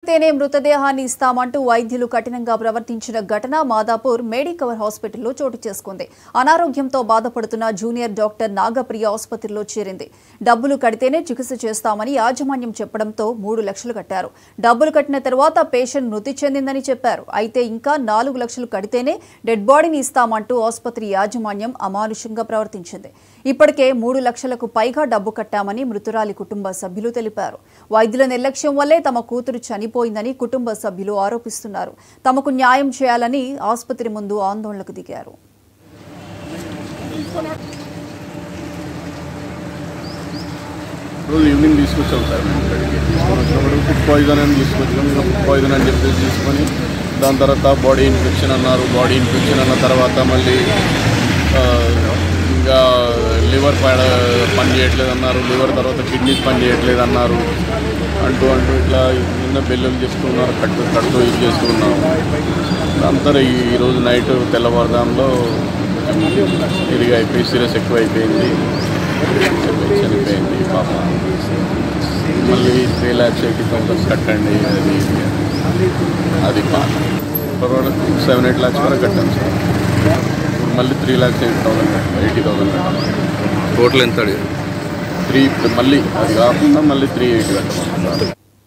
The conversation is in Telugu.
కడితేనే మృతదేహాన్ని ఇస్తామంటూ వైద్యులు కఠినంగా ప్రవర్తించిన ఘటన మాదాపూర్ మేడికవర్ హాస్పిటల్లో చోటు చేసుకుంది అనారోగ్యంతో బాధపడుతున్న జూనియర్ డాక్టర్ నాగప్రియ ఆసుపత్రిలో చేరింది డబ్బులు కడితేనే చికిత్స చేస్తామని యాజమాన్యం చెప్పడంతో మూడు లక్షలు కట్టారు డబ్బులు కట్టిన తర్వాత పేషెంట్ మృతి చెందిందని చెప్పారు అయితే ఇంకా నాలుగు లక్షలు కడితేనే డెడ్ బాడీని ఇస్తామంటూ ఆసుపత్రి యాజమాన్యం అమానుషంగా ప్రవర్తించింది ఇప్పటికే మూడు లక్షలకు పైగా డబ్బు కట్టామని మృతురాలి కుటుంబ సభ్యులు తెలిపారు వైద్యుల నిర్లక్ష్యం వల్లే తమ కూతురు చనిపోయిందని కుటుంబ సభ్యులు ఆరోపిస్తున్నారు తమకు న్యాయం చేయాలని ఆసుపత్రి ముందు ఆందోళనకు దిగారు రోజు ఈవినింగ్ తీసుకొచ్చాం సార్ మేము ఇక్కడికి తీసుకొని వచ్చినప్పుడు ఫుడ్ పాయిజన్ అని తీసుకొచ్చాం ఇంకా ఫుడ్ పాయిజన్ అని చెప్పేసి తీసుకొని దాని తర్వాత బాడీ ఇన్ఫెక్షన్ అన్నారు బాడీ ఇన్ఫెక్షన్ అన్న తర్వాత మళ్ళీ ఆ, ఇంకా లివర్ పని చేయట్లేదు అన్నారు లివర్ తర్వాత కిడ్నీస్ పని చేయట్లేదు అన్నారు అంటూ అంటూ ఇట్లా నిన్న బెల్లం చేస్తున్నారు కట్టు కట్టు ఇది చేస్తున్నాము అంతా ఈ- ఈరోజు నైట్ తెల్లవారుదాంలో తిరిగి అయిపోయి సీరియస్ ఎక్కువ అయిపోయింది చనిపోయింది పాప మళ్ళీ త్రీ ల్యాక్స్ ఎయిటీ థౌసండ్ కట్టండి అది ఇది అని. అది పాప ఇప్పటివరకు సెవెన్ ఎయిట్ ల్యాక్స్ వరకు కట్టాను సార్ ఇప్పుడు మళ్ళీ three lakhs eighty thousand eighty thousand కట్టాలి టోటల్ ఎంత అడిగారు త్రీ మళ్ళీ అది కాకుండా మళ్ళీ త్రీ ఎయిటీ కట్టాలి